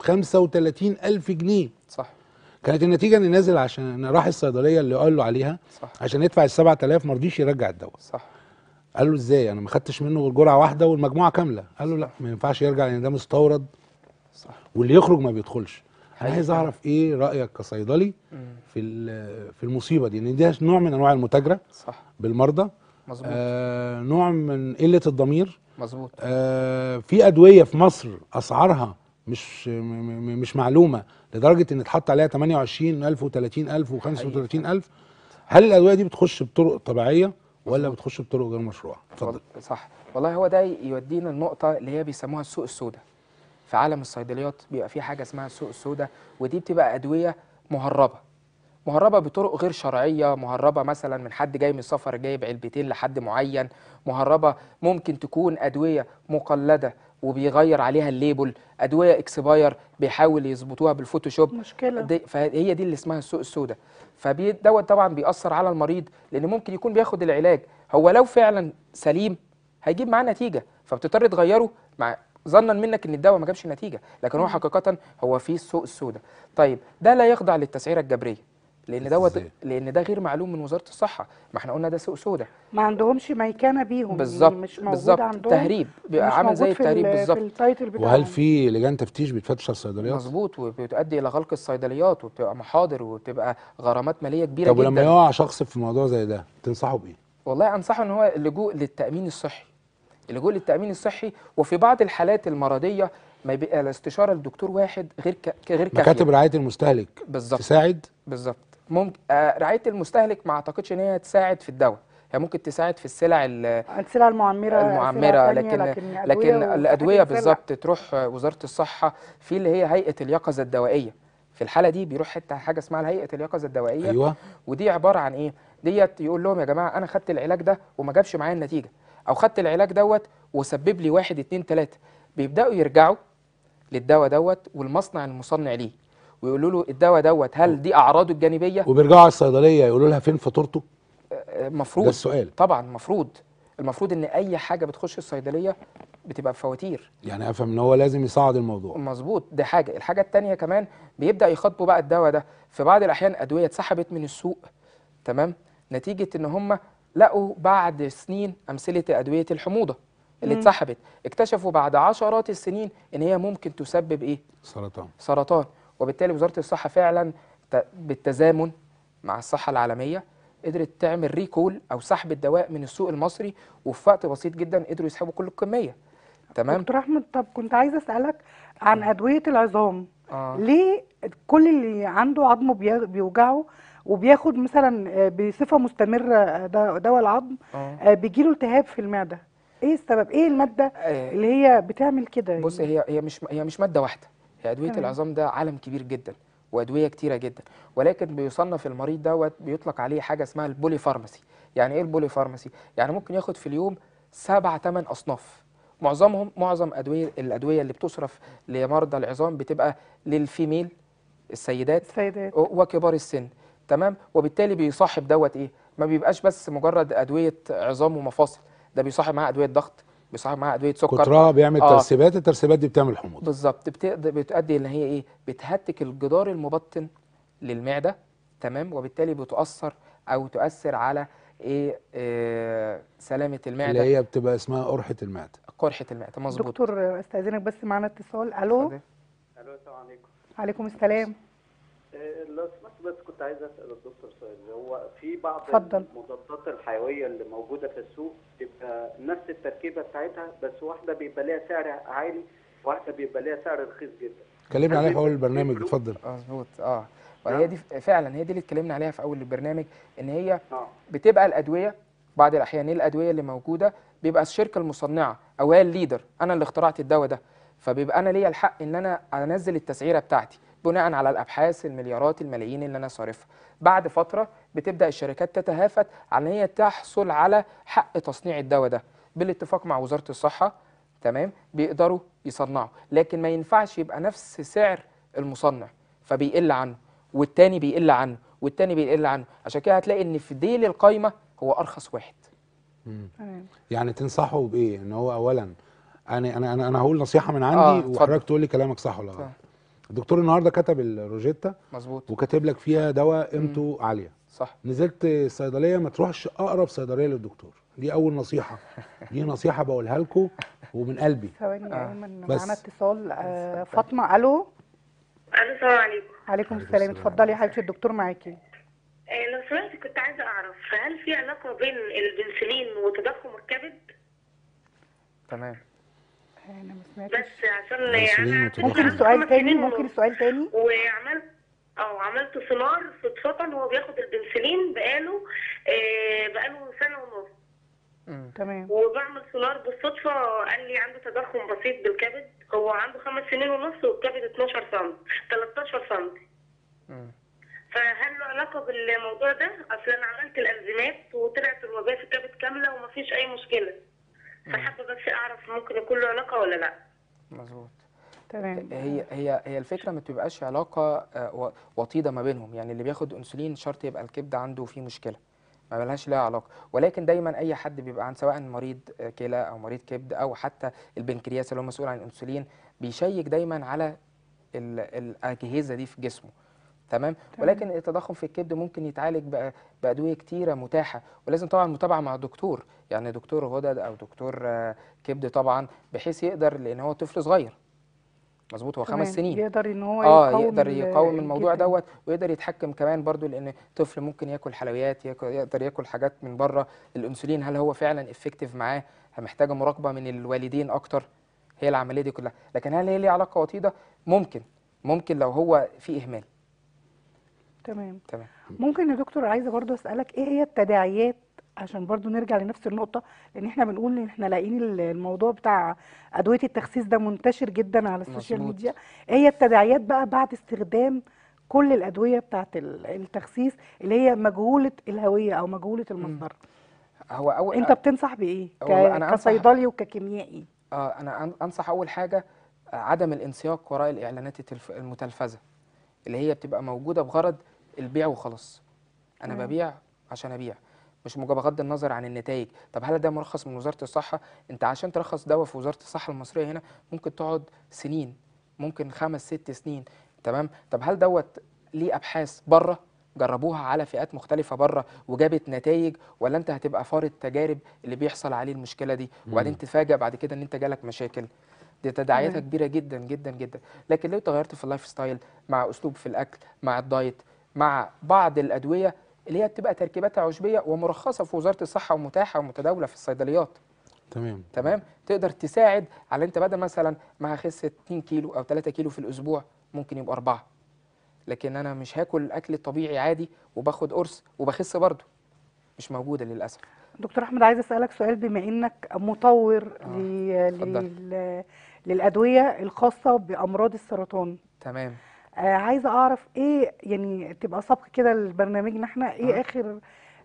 35 ألف جنيه صح كانت النتيجة إن نازل عشان راح الصيدلية اللي قال له عليها صح عشان يدفع ال 7000 ما رضيش يرجع الدواء صح قال له ازاي انا ما خدتش منه غير جرعه واحده والمجموعه كامله قال له لا ما ينفعش يرجع لان ده مستورد صح واللي يخرج ما بيدخلش انا حقيقي عايز فعلا. اعرف ايه رايك كصيدلي مم. في ال- في المصيبه دي ان ده نوع من انواع المتاجره صح بالمرضى مظبوط آه نوع من قله الضمير مظبوط آه في ادويه في مصر اسعارها مش م- م- مش معلومه لدرجه ان اتحط عليها 28000 و30000 و35000 هل الادويه دي بتخش بطرق طبيعيه ولا مظبوط. بتخش بطرق غير مشروعه اتفضل وال- صح والله هو ده يودينا النقطة اللي هي بيسموها السوق السوداء في عالم الصيدليات بيبقى في حاجة اسمها السوق السوداء ودي بتبقى أدوية مهربة مهربة بطرق غير شرعية مهربة مثلا من حد جاي من السفر جايب علبتين لحد معين مهربة ممكن تكون أدوية مقلدة وبيغير عليها الليبل أدوية اكسباير بيحاول يظبطوها بالفوتوشوب مشكله دي فهي دي اللي اسمها السوق السوداء فدوت طبعا بيأثر على المريض لان ممكن يكون بياخد العلاج هو لو فعلا سليم هيجيب معاه نتيجه فبتضطر تغيره مع ظنا منك ان الدواء ما جابش نتيجه لكن هو حقيقه هو في السوق السوداء طيب ده لا يخضع للتسعيره الجبريه لان دوت إزاي؟ لان ده غير معلوم من وزاره الصحه ما احنا قلنا ده سوق سوداء ما عندهمش ميكنه بيهم يعني بالظبط مش موجود بالظبط عندهم تهريب بيبقى مش عامل موجود زي في التهريب ال- بالظبط في التايتل بتاعهم وهل في لجان تفتيش بتفتش على الصيدليات؟ مظبوط وبتؤدي الى غلق الصيدليات وبتبقى محاضر وبتبقى غرامات ماليه كبيره طب جدا ولما يقع شخص في موضوع زي ده تنصحه بايه؟ والله انصحه ان هو اللجوء للتامين الصحي اللجوء للتامين الصحي وفي بعض الحالات المرضيه ما يبقى الاستشاره لدكتور واحد غير ك... غير كافيه مكاتب رعايه المستهلك بالظبط تساعد بالظبط ممكن آه رعايه المستهلك ما اعتقدش ان هي تساعد في الدواء هي ممكن تساعد في السلع ال- السلع المعمره المعمره سلع لكن تانية، لكن, أدوية وحاجات الادويه سلع. بالظبط تروح وزاره الصحه في اللي هي هيئه اليقظه الدوائيه في الحاله دي بيروح حته حاجه اسمها هيئه اليقظه الدوائيه ايوه ودي عباره عن ايه ديت يقول لهم يا جماعه انا خدت العلاج ده وما جابش معايا النتيجه او خدت العلاج دوت وسبب لي واحد اتنين تلاته بيبداوا يرجعوا للدواء دوت والمصنع المصنع ليه ويقولوا له الدواء دوت هل دي اعراضه الجانبيه وبيرجعوا على الصيدليه يقولوا لها فين فاتورته آه، ده مفروض السؤال طبعا مفروض المفروض ان اي حاجه بتخش الصيدليه بتبقى بفواتير يعني افهم ان هو لازم يصعد الموضوع مظبوط دي حاجه الحاجه التانية كمان بيبدا يخاطبوا بقى الدواء ده في بعض الاحيان ادويه اتسحبت من السوق تمام نتيجه ان هم لقوا بعد سنين امثله ادويه الحموضه اللي مم. اتسحبت اكتشفوا بعد عشرات السنين ان هي ممكن تسبب ايه سرطان سرطان وبالتالي وزاره الصحه فعلا ت- بالتزامن مع الصحه العالميه قدرت تعمل ريكول او سحب الدواء من السوق المصري وفي وقت بسيط جدا قدروا يسحبوا كل الكميه تمام دكتور احمد طب كنت عايزه اسالك عن ادويه العظام اه ليه كل اللي عنده عظمه بي- بيوجعه وبياخد مثلا آه، بصفه مستمره آه، ده- دواء العظم اه آه، بيجيله التهاب في المعده ايه السبب ايه الماده آه، اللي هي بتعمل كده بص يعني؟ هي هي مش هي مش ماده واحده هي ادويه تمام. العظام ده عالم كبير جدا وادويه كتيره جدا ولكن بيصنف المريض دوت بيطلق عليه حاجه اسمها البولي فارماسي يعني ايه البولي فارماسي يعني ممكن ياخد في اليوم سبع ثمان اصناف معظمهم معظم ادويه الادويه اللي بتصرف لمرضى العظام بتبقى للفيميل السيدات السيدات وكبار السن تمام وبالتالي بيصاحب دوت ايه ما بيبقاش بس مجرد ادويه عظام ومفاصل ده بيصاحب معاه ادويه ضغط بيصاحب معاه ادويه سكر كترها بيعمل آه. ترسيبات الترسيبات دي بتعمل حموضه بالظبط بتقدر بتؤدي ان هي ايه بتهتك الجدار المبطن للمعده تمام وبالتالي بتؤثر او تؤثر على ايه آه سلامه اللي المعده هي بتبقى اسمها قرحه المعده قرحه المعده مظبوط دكتور آه، استاذنك بس معانا اتصال الو اتفضل. الو السلام عليكم عليكم السلام آه، لو سمحت بس كنت عايز اسال الدكتور سؤال هو في بعض اتفضل. المضادات الحيويه اللي موجوده في السوق بتبقى نفس التركيبه بتاعتها بس واحده بيبقى ليها سعر عالي واحده بيبقى ليها سعر رخيص جدا كلمني هل عليها في اول بيبقى البرنامج فيه اتفضل مظبوط اه وهي دي فعلا هي دي اللي اتكلمنا عليها في اول البرنامج ان هي اه بتبقى الادويه بعض الاحيان ايه الادويه اللي موجوده بيبقى الشركه المصنعه او هي الليدر انا اللي اخترعت الدواء ده فبيبقى انا ليا الحق ان انا انزل التسعيره بتاعتي بناء على الابحاث المليارات الملايين اللي انا صارفها بعد فتره بتبدا الشركات تتهافت على ان هي تحصل على حق تصنيع الدواء ده بالاتفاق مع وزاره الصحه تمام بيقدروا يصنعوا لكن ما ينفعش يبقى نفس سعر المصنع فبيقل عنه والتاني بيقل عنه والتاني بيقل عنه عشان كده هتلاقي ان في ديل القايمه هو ارخص واحد مم. تمام يعني تنصحه بايه ان هو اولا انا انا انا, أنا هقول نصيحه من عندي آه، اتفضل. وحضرتك تقول لي كلامك صح ولا غلط اتفضل. الدكتور النهارده كتب الروجيتا مظبوط وكاتب لك فيها دواء قيمته عاليه صح نزلت الصيدليه ما تروحش اقرب صيدليه للدكتور دي اول نصيحه دي نصيحه بقولها لكم ومن قلبي ثواني يا آه. ايمن بس. معانا اتصال آه، فاطمه الو الو السلام عليكم عليكم عليكم السلام السلام. اتفضلي يا حبيبتي الدكتور معاكي آه، لو سمحت كنت عايزه اعرف هل في علاقه بين البنسلين وتضخم الكبد تمام انا ما سمعتش بس عشان البنسلين انا وتضخم. ممكن عندي السؤال خمس تاني سنين ممكن ونص. السؤال تاني وعملت او عملت سونار صدفه وهو بياخد البنسلين بقاله آه، بقاله سنه ونص مم. تمام وبعمل سونار بالصدفه قال لي عنده تضخم بسيط بالكبد هو عنده خمس سنين ونص والكبد 12 سم 13 سم مم. فهل له علاقه بالموضوع ده؟ اصل انا عملت الانزيمات وطلعت الوباء في الكبد كامله ومفيش اي مشكله. فحابه بس اعرف ممكن يكون له علاقه ولا لا. مظبوط تمام هي هي هي الفكره ما بتبقاش علاقه آه، و- وطيده ما بينهم يعني اللي بياخد انسولين شرط يبقى الكبد عنده فيه مشكله ما لهاش لها علاقه ولكن دايما اي حد بيبقى عن سواء مريض آه، كلى او مريض كبد او حتى البنكرياس اللي هو مسؤول عن الانسولين بيشيك دايما على ال- الاجهزه دي في جسمه تمام ولكن التضخم في الكبد ممكن يتعالج بأ- بادويه كتيره متاحه ولازم طبعا متابعه مع دكتور يعني دكتور غدد او دكتور آه، كبد طبعا بحيث يقدر لان هو طفل صغير مظبوط هو تمام. خمس سنين يقدر ان هو اه يقاوم يقدر ال- يقاوم الموضوع الجفن. دوت ويقدر يتحكم كمان برضو لان طفل ممكن ياكل حلويات ياكل يقدر ياكل حاجات من بره الانسولين هل هو فعلا افكتيف معاه محتاجه مراقبه من الوالدين اكتر هي العمليه دي كلها لكن هل هي ليها علاقه وطيده ممكن ممكن لو هو في اهمال تمام تمام ممكن يا دكتور عايزه برضو اسالك ايه هي التداعيات عشان برضو نرجع لنفس النقطه لان احنا بنقول ان احنا لاقيين ال- الموضوع بتاع ادويه التخسيس ده منتشر جدا على السوشيال مظبوط. ميديا ايه هي التداعيات بقى بعد استخدام كل الادويه بتاعت ال- التخسيس اللي هي مجهوله الهويه او مجهوله المصدر هو اول انت بتنصح بايه ك- والله أنا أنصح- كصيدلي وككيميائي اه انا أن- انصح اول حاجه آه، عدم الانسياق وراء الاعلانات التلف- المتلفزه اللي هي بتبقى موجوده بغرض البيع وخلاص انا تمام. ببيع عشان ابيع مش مجرد بغض النظر عن النتائج طب هل ده مرخص من وزاره الصحه انت عشان ترخص دواء في وزاره الصحه المصريه هنا ممكن تقعد سنين ممكن خمس ست سنين تمام طب هل دوت ليه ابحاث بره جربوها على فئات مختلفة بره وجابت نتائج ولا انت هتبقى فار التجارب اللي بيحصل عليه المشكلة دي وبعدين تفاجأ بعد كده ان انت جالك مشاكل دي تداعياتها تمام. كبيرة جدا جدا جدا لكن لو تغيرت في اللايف ستايل مع اسلوب في الاكل مع الدايت مع بعض الادوية اللي هي بتبقى تركيباتها عشبية ومرخصة في وزارة الصحة ومتاحة ومتداولة في الصيدليات تمام تمام تقدر تساعد على انت بدل مثلا ما هخس 2 كيلو او 3 كيلو في الاسبوع ممكن يبقى أربعة لكن انا مش هاكل الاكل الطبيعي عادي وباخد قرص وبخس برضه مش موجوده للاسف دكتور احمد عايزه اسالك سؤال بما انك مطور آه، ل- اتفضل. لل- للادويه الخاصه بامراض السرطان تمام آه عايزه اعرف ايه يعني تبقى سبق كده لبرنامجنا احنا ايه آه. اخر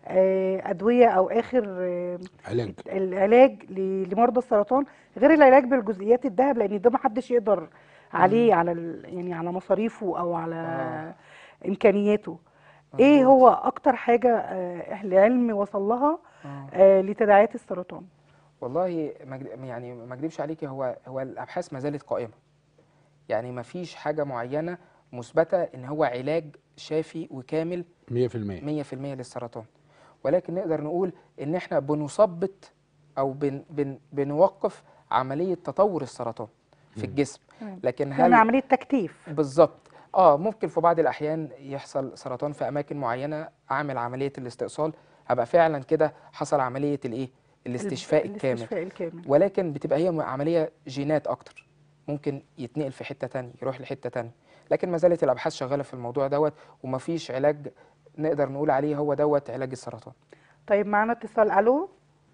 آه ادويه او اخر آه علاج العلاج ل- لمرضى السرطان غير العلاج بالجزيئات الذهب لان ده ما حدش يقدر عليه على ال- يعني على مصاريفه او على آه. امكانياته ايه مظبوط. هو اكتر حاجه آه العلم وصل لها آه. آه لتداعيات السرطان والله ما أكد- يعني ما اكذبش عليك هو هو الابحاث ما زالت قائمه يعني ما فيش حاجه معينه مثبته ان هو علاج شافي وكامل 100% 100% للسرطان ولكن نقدر نقول ان احنا بنثبط او بن بن بنوقف عمليه تطور السرطان في الجسم تمام. لكن يعني هل عمليه تكتيف بالظبط اه ممكن في بعض الاحيان يحصل سرطان في اماكن معينه اعمل عمليه الاستئصال هبقى فعلا كده حصل عمليه الايه الاستشفاء الكامل الاستشفاء الكامل ولكن بتبقى هي عمليه جينات اكتر ممكن يتنقل في حته تانية يروح لحته تانية لكن ما زالت الابحاث شغاله في الموضوع دوت ومفيش علاج نقدر نقول عليه هو دوت علاج السرطان طيب معانا اتصال الو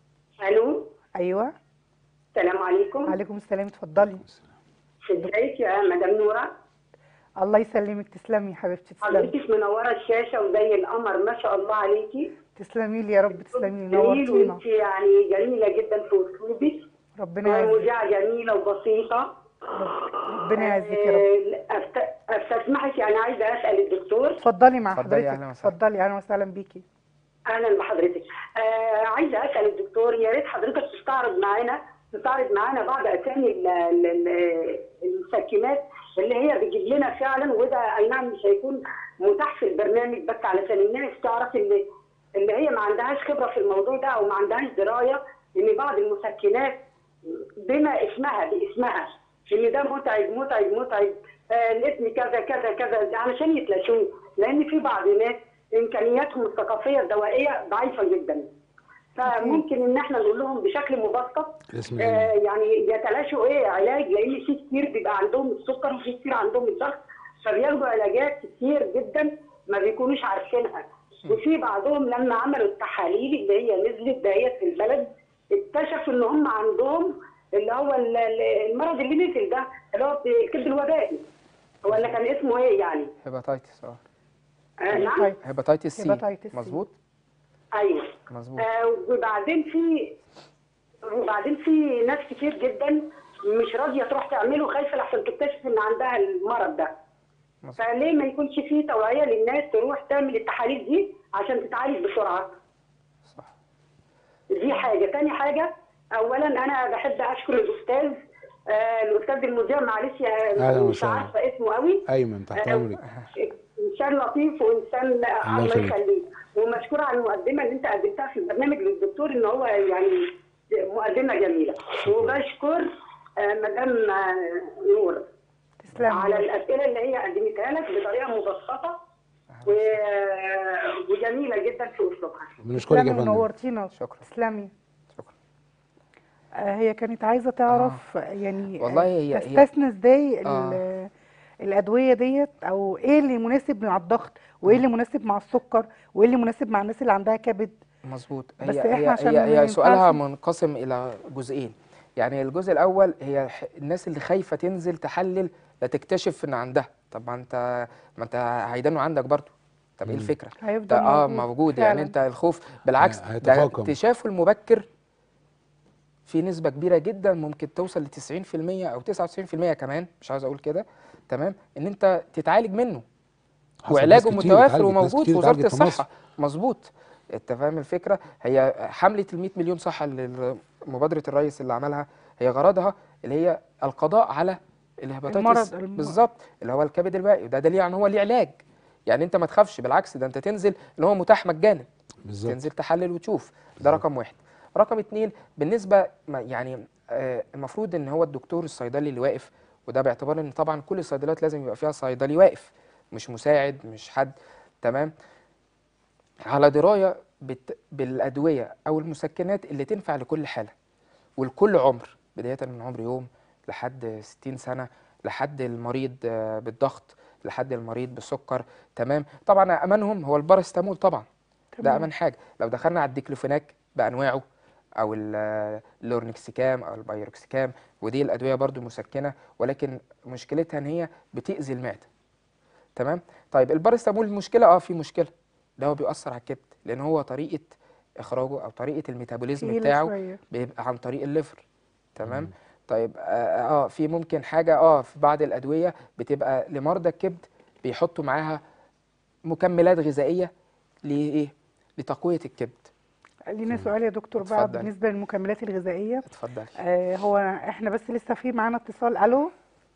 الو ايوه السلام عليكم عليكم السلام اتفضلي ازيك يا مدام نوره الله يسلمك تسلمي يا حبيبتي تسلمي حضرتك منوره الشاشه وزي القمر ما شاء الله عليكي تسلمي لي يا رب تسلمي لي جميل نورتينا وانت يعني جميله جدا في اسلوبك ربنا يعزك ومذيعه جميله وبسيطه ربنا يعزك يا رب آه، أست- استسمحك يعني عايزه اسال الدكتور اتفضلي مع اتفضلي، حضرتك أهلا وسهلا. اتفضلي اهلا وسهلا بيكي اهلا بحضرتك آه عايزه اسال الدكتور يا ريت حضرتك تستعرض معانا تستعرض معانا بعض اسامي ال- ال- ال- المسكنات اللي هي بتجيب لنا فعلا وده اي نعم مش هيكون متاح في البرنامج بس علشان الناس تعرف اللي اللي هي ما عندهاش خبره في الموضوع ده او ما عندهاش درايه ان بعض المسكنات بما اسمها باسمها ان ده متعب متعب متعب آه الاسم كذا كذا كذا علشان يتلاشوه لان في بعض الناس امكانياتهم الثقافيه الدوائيه ضعيفه جدا فممكن ان احنا نقول لهم بشكل مبسط الاسم آه العلمي. يعني يتلاشوا ايه علاج لان في كتير بيبقى عندهم السكر وفي كتير عندهم الضغط فبياخدوا علاجات كتير جدا ما بيكونوش عارفينها وفي بعضهم لما عملوا التحاليل اللي هي نزلت دهيت في البلد اكتشفوا ان هم عندهم اللي هو ال- ال- المرض اللي نزل ده اللي هو الكبد الوبائي ولا كان اسمه ايه يعني؟ هيباتيتس اه آه نعم طيب هيباتيتس سي هيباتيتس سي. مظبوط ايوه مظبوط آه وبعدين في وبعدين في ناس كتير جدا مش راضيه تروح تعمله خايفه لحسن تكتشف ان عندها المرض ده مظبوط. فليه ما يكونش فيه توعيه للناس تروح تعمل التحاليل دي عشان تتعالج بسرعه صح دي حاجه تاني حاجه اولا انا بحب اشكر الاستاذ آه الاستاذ المذيع معلش أهلاً آه، مش وسهلاً. عارفه اسمه قوي ايمن تحت آه، امرك انسان لطيف وانسان الله يخليك. يخليك ومشكوره على المقدمه اللي انت قدمتها في البرنامج للدكتور ان هو يعني مقدمه جميله وبشكر آه، مدام آه، نور تسلمي على الاسئله اللي هي قدمتها لك بطريقه مبسطه و... وجميله جدا في اسلوبها بنشكرك يا تسلمي فندم ونورتينا شكرا. تسلمي شكرا آه، هي كانت عايزه تعرف يعني والله آه، هي- هي- تستثني ازاي ال- آه. الادويه ديت او ايه اللي مناسب مع الضغط وايه اللي مناسب مع السكر وايه اللي مناسب مع الناس اللي عندها كبد مظبوط بس هي إحنا هي عشان هي, ما هي ينفعش- سؤالها منقسم الى جزئين يعني الجزء الاول هي ح- الناس اللي خايفه تنزل تحلل لا تكتشف ان عندها طب ما انت ما انت هيدانوا عندك برضو طب ايه مم. الفكره هيفضل ده اه موجود موجود يعني فعلاً. انت الخوف بالعكس هي- ده هيتفاقم. اكتشافه المبكر في نسبة كبيرة جدا ممكن توصل ل 90% أو 99% كمان مش عاوز أقول كده تمام إن أنت تتعالج منه حصل وعلاجه ناس كتير متوافر اتعالجت، ناس وموجود في كتير وزارة اتعالجت في مصر. الصحة مظبوط أنت فاهم الفكرة هي حملة ال 100 مليون صحة اللي مبادرة الرئيس اللي عملها هي غرضها اللي هي القضاء على الهيباتيتس المرض- الم- بالظبط اللي هو الكبد الوائي وده دليل ان هو ليه علاج يعني انت ما تخافش بالعكس ده انت تنزل اللي هو متاح مجانا بالظبط تنزل تحلل وتشوف ده رقم واحد رقم اتنين بالنسبة ما- يعني آه، المفروض ان هو الدكتور الصيدلي اللي واقف وده باعتبار ان طبعا كل الصيدليات لازم يبقى فيها صيدلي واقف مش مساعد مش حد تمام على دراية بت... بالأدوية أو المسكنات اللي تنفع لكل حالة ولكل عمر بداية من عمر يوم لحد 60 سنة لحد المريض آه، بالضغط لحد المريض بالسكر تمام طبعا أمنهم هو البارستامول طبعا ده تمام. أمن حاجة لو دخلنا على الديكلوفيناك بأنواعه أو ال- اللورنكسيكام أو البايروكسيكام ودي الأدوية برضو مسكنة ولكن مشكلتها إن هي بتأذي المعدة تمام طيب البارستامول المشكلة اه في مشكلة ده هو بيأثر على الكبد لأن هو طريقة إخراجه أو طريقة الميتابوليزم تقيلة بتاعه شوية. بيبقى عن طريق الليفر تمام طيب اه, آه في ممكن حاجة اه في بعض الأدوية بتبقى لمرضى الكبد بيحطوا معاها مكملات غذائية لإيه؟ لتقوية الكبد لينا سؤال يا دكتور بقى اتفضل. بالنسبه للمكملات الغذائيه اتفضلي آه هو احنا بس لسه في معانا اتصال الو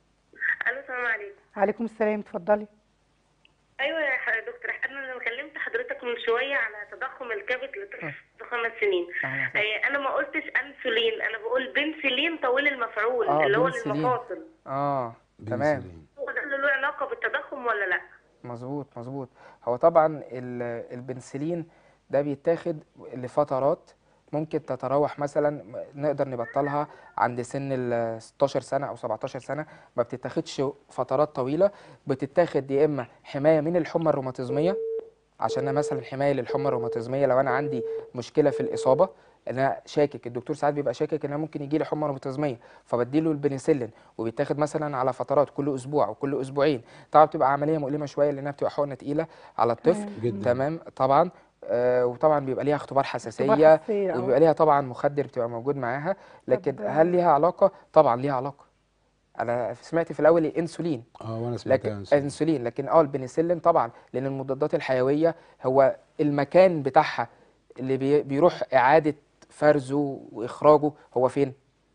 الو السلام عليكم عليكم السلام اتفضلي ايوه يا ح- دكتور انا لما كلمت حضرتك من شويه على تضخم الكبد لطفل خمس سنين أهلا وسهلا. آه، انا ما قلتش انسولين انا بقول بنسلين طويل المفعول آه، اللي هو بنسلين. للمفاصل اه تمام بنسلين. هو ده اللي له علاقه بالتضخم ولا لا مظبوط مظبوط هو طبعا ال- البنسلين ده بيتاخد لفترات ممكن تتراوح مثلا نقدر نبطلها عند سن ال 16 سنة أو 17 سنة ما بتتاخدش فترات طويلة بتتاخد يا إما حماية من الحمى الروماتيزمية عشان أنا مثلا حماية للحمى الروماتيزمية لو أنا عندي مشكلة في الإصابة انا شاكك الدكتور ساعات بيبقى شاكك ان انا ممكن يجي لي حمى روماتيزميه فبديله البنسلين وبيتاخد مثلا على فترات كل اسبوع او كل اسبوعين طبعا بتبقى عمليه مؤلمه شويه لانها بتبقى حقنه تقيله على الطفل جدا. تمام طبعا آه وطبعا بيبقى ليها اختبار حساسيه اختبار حساسية، آه. وبيبقى ليها طبعا مخدر بتبقى موجود معاها لكن طب- هل ليها علاقه طبعا ليها علاقه انا سمعت في الاول الانسولين اه وانا سمعت لكن انسولين. انسولين لكن اه البنسلين طبعا لان المضادات الحيويه هو المكان بتاعها اللي بي بيروح اعاده فرزه واخراجه هو فين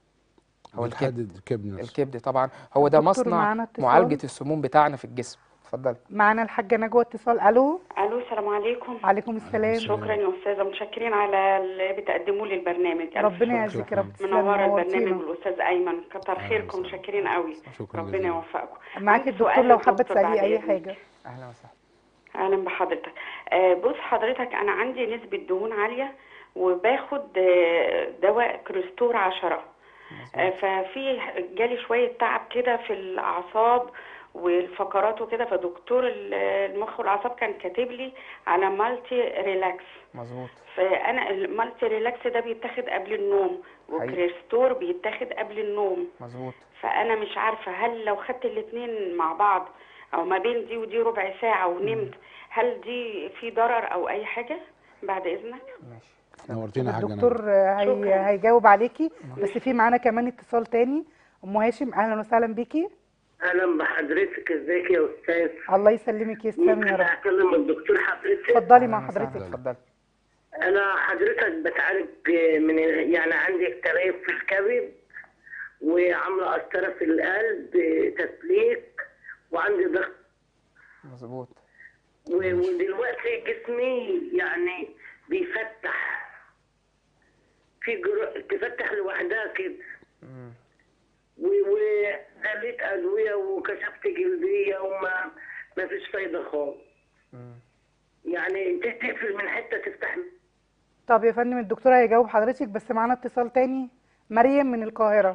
هو الكبد بتحدد الكبد نفسه الكبد طبعا هو ده دكتور مصنع معانا اتصال. معالجه السموم بتاعنا في الجسم اتفضلي معانا الحاجه نجوى اتصال الو الو السلام عليكم عليكم السلام شكرا يا استاذه متشكرين على اللي بتقدموه لي البرنامج ألف ربنا شكر. يعزك يا رب تسلمي منوره نورتينا. البرنامج والاستاذ ايمن كتر أهلا خيركم وسهلا. متشكرين قوي شكرا ربنا جزيلا. يوفقكم معاك عندي الدكتور سؤال لو حابه للدكتور تساليه بعد اي إذنك. حاجه اهلا وسهلا اهلا بحضرتك آه، بص حضرتك انا عندي نسبه دهون عاليه وباخد آه، دواء كريستور عشرة آه، ففي جالي شويه تعب كده في الاعصاب والفقرات وكده فدكتور ال- المخ والاعصاب كان كاتب لي على مالتي ريلاكس مظبوط فانا المالتي ريلاكس ده بيتاخد قبل النوم حقيقي. وكريستور بيتاخد قبل النوم مظبوط فانا مش عارفه هل لو خدت الاثنين مع بعض او ما بين دي ودي ربع ساعه ونمت هل دي في ضرر او اي حاجه بعد اذنك ماشي نورتينا يا حاجه الدكتور نجوى. آه، هي شكراً. هيجاوب عليكي بس في معانا كمان اتصال تاني ام هاشم اهلا وسهلا بيكي اهلا بحضرتك ازيك يا استاذ الله يسلمك يسلمي ممكن يا رب اكلم الدكتور حضرتك اتفضلي مع أهلاً وسهلاً. حضرتك اتفضلي انا حضرتك بتعالج من يعني عندي اكتئاب في الكبد وعامله قسطره في القلب تسليك وعندي ضغط مظبوط و- ودلوقتي جسمي يعني بيفتح في جر... تفتح لوحدها كده مم. و- وقلت ادويه جلديه وكشفت جلديه وما ما فيش فايده خالص مم. يعني ت- تقفل من حته تفتح من طب يا فندم الدكتور هيجاوب حضرتك بس معانا اتصال تاني مريم من القاهرة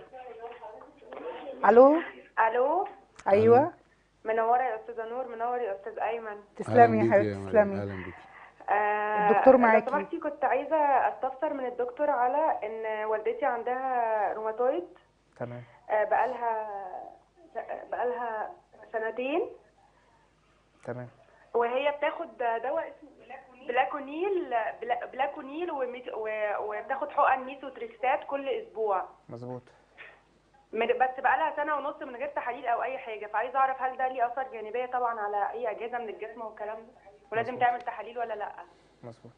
الو الو ايوه منوره يا استاذه نور منور يا استاذ ايمن تسلمي يا أهلاً بيك حبيبتي مريم، تسلمي اهلا بيك آه الدكتور معاكي. لو سمحتي كنت عايزه استفسر من الدكتور على ان والدتي عندها روماتويد تمام آه بقالها بقالها سنتين تمام وهي بتاخد دواء اسمه بلاكونيل بلا- بلاكونيل وميت- و- وبتاخد حقن ميثوتريكسات كل اسبوع مظبوط من- بس بقالها سنه ونص من غير تحاليل او اي حاجه فعايزه اعرف هل ده ليه اثر جانبيه طبعا على اي اجهزه من الجسم والكلام ده ولازم مظبوط. تعمل تحاليل ولا لا مظبوط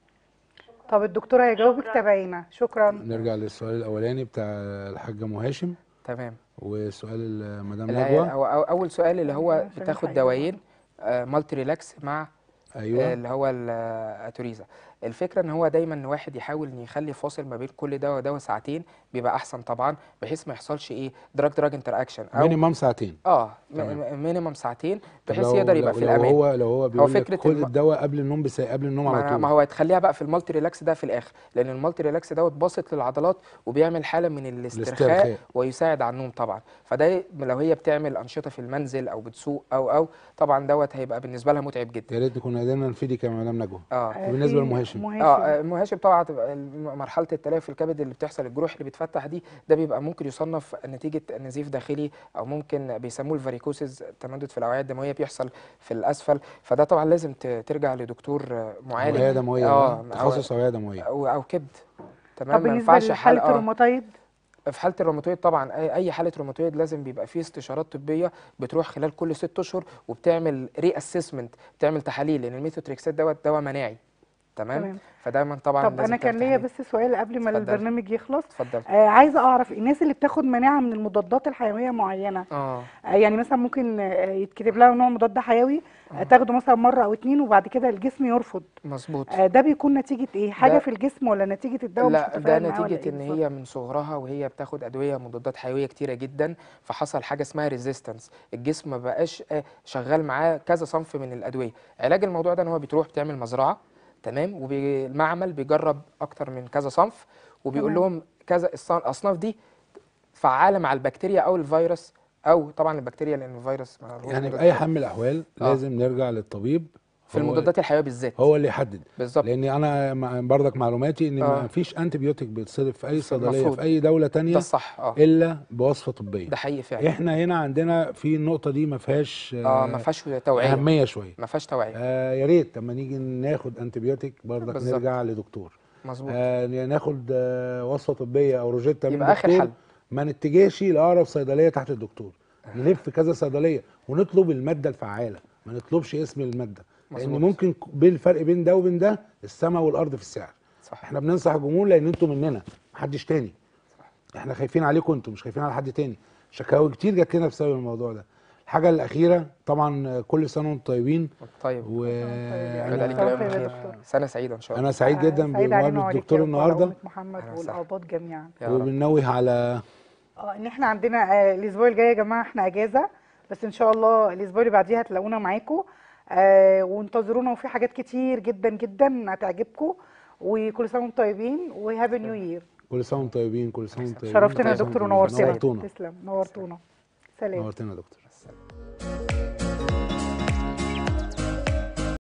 طب الدكتور هيجاوبك شكراً. تابعينا شكرا نرجع للسؤال الاولاني بتاع الحاجه ام هاشم تمام وسؤال المدام العيال- نجوى هو أو- اول سؤال اللي هو عشان بتاخد الحقيقة. دوايين مالتي ريلاكس مع آه، ايوه اللي هو الاتوريزا الفكره ان هو دايما ان واحد يحاول ان يخلي فاصل ما بين كل دواء ودواء ساعتين بيبقى احسن طبعا بحيث ما يحصلش ايه دراج دراج انتر اكشن او مينيمم ساعتين اه تمام. مينيمم ساعتين طب بحيث لو- يقدر يبقى لو- في لو الامان هو لو هو بيقول لك فكرة خد الم- الدواء قبل النوم بساعة قبل النوم على ما, طول ما هو هتخليها بقى في المالتي ريلاكس ده في الاخر لان المالتي ريلاكس دوت باسط للعضلات وبيعمل حاله من الاسترخاء الاسترخاء. ويساعد على النوم طبعا فده لو هي بتعمل انشطه في المنزل او بتسوق او او طبعا دوت هيبقى بالنسبه لها متعب جدا يا ريت نكون قدرنا نفيدك يا مدام نجوى اه آه، بالنسبة في لمهاشم. مهاشم اه المهاشم طبعا هتبقى الم- مرحله التلف في الكبد اللي بتحصل الجروح اللي بتفتح دي ده بيبقى ممكن يصنف نتيجه نزيف داخلي او ممكن بيسموه الفاريكوسز تمدد في الاوعيه الدمويه بيحصل في الاسفل فده طبعا لازم ت- ترجع لدكتور آه، معالج اوعيه دمويه اه بقى، تخصص اوعيه دمويه او او كبد طب تمام ما بالنسبه ينفعش حال لحاله اه الروماتويد في حاله الروماتويد طبعا اي اي حاله روماتويد لازم بيبقى فيه استشارات طبيه بتروح خلال كل ست اشهر وبتعمل ري اسسمنت بتعمل تحاليل لان الميثوتريكسات دوت دواء مناعي تمام, تمام. فدايما طبعا طب لازم انا كان تعمل ليا تحاليل. بس سؤال قبل ما اتفضلي. البرنامج يخلص اتفضل آه عايزه اعرف الناس اللي بتاخد مناعه من المضادات الحيويه معينه اه آه يعني مثلا ممكن آه يتكتب لها نوع مضاد حيوي آه تاخده مثلا مره او اتنين وبعد كده الجسم يرفض مظبوط آه ده بيكون نتيجه ايه حاجه ده- في الجسم ولا نتيجه الدواء مش لا ده متفاعل معاه ولا نتيجة إيه ان بالظبط؟ هي من صغرها وهي بتاخد ادوية مضادات حيوية كتيرة جدا فحصل حاجة اسمها ريزيستنس الجسم ما بقاش آه، شغال معاه كذا صنف من الادوية علاج الموضوع ده ان هو بتروح بتعمل مزرعة تمام والمعمل بيجرب اكتر من كذا صنف وبيقول تمام. لهم كذا الصن- الاصناف دي فعالة مع البكتيريا او الفيروس او طبعا البكتيريا لان الفيروس ما هو يعني مضاد باي حيوي. حال من الاحوال آه. لازم نرجع للطبيب في هو- المضادات الحيوية بالذات هو اللي يحدد بالظبط لان انا مع- برضك معلوماتي ان آه. ما فيش انتي بيوتيك بيتصرف في اي صيدليه المفروض. في اي دوله ده تانية الصح اه الا بوصفه طبيه ده حقيقي فعلا احنا هنا عندنا في النقطه دي ما فيهاش اه ما فيهاش توعية اهميه شويه ما فيهاش توعية آه يا ريت لما نيجي ناخد انتي بيوتيك برضك بالظبط. نرجع لدكتور مظبوط آه ناخد آه وصفه طبيه او روجيتا من يبقى آخر دكتور حل. ما نتجهش لاقرب صيدليه تحت الدكتور نلف كذا صيدليه ونطلب الماده الفعاله ما نطلبش اسم الماده لان مظبوط. ممكن ك- بين الفرق بين ده وبين ده السماء والارض في السعر صح احنا بننصح الجمهور لان انتوا مننا محدش تاني احنا خايفين عليكم انتوا مش خايفين على حد تاني شكاوي كتير جات لنا بسبب الموضوع ده الحاجه الاخيره طبعا آه، كل سنه وانتم طيبين طيب وانا يبقى عليك طيب الأيام يا بخير دكتور. سنة سعيدة إن شاء الله انا سعيد جدا آه، سعيد علينا بمقابله وعليك الدكتور يا رب وعلى النهارده أمة محمد أهلا وسهلا. والآباط جميعا يا رب وبننوه على اه ان احنا عندنا آه، الاسبوع الجاي يا جماعه احنا اجازه بس ان شاء الله الاسبوع اللي بعديه هتلاقونا معاكم آه وانتظرونا وفي حاجات كتير جدا جدا هتعجبكم وكل سنه وانتم طيبين وهابي نيو يير كل سنه وانتم طيبين كل سنه وانتم طيبين شرفتنا يا كل سنة دكتور وانتم طيبين. ونورتنا نورتونا تسلم نورتونا سلام نورتنا يا دكتور السلام.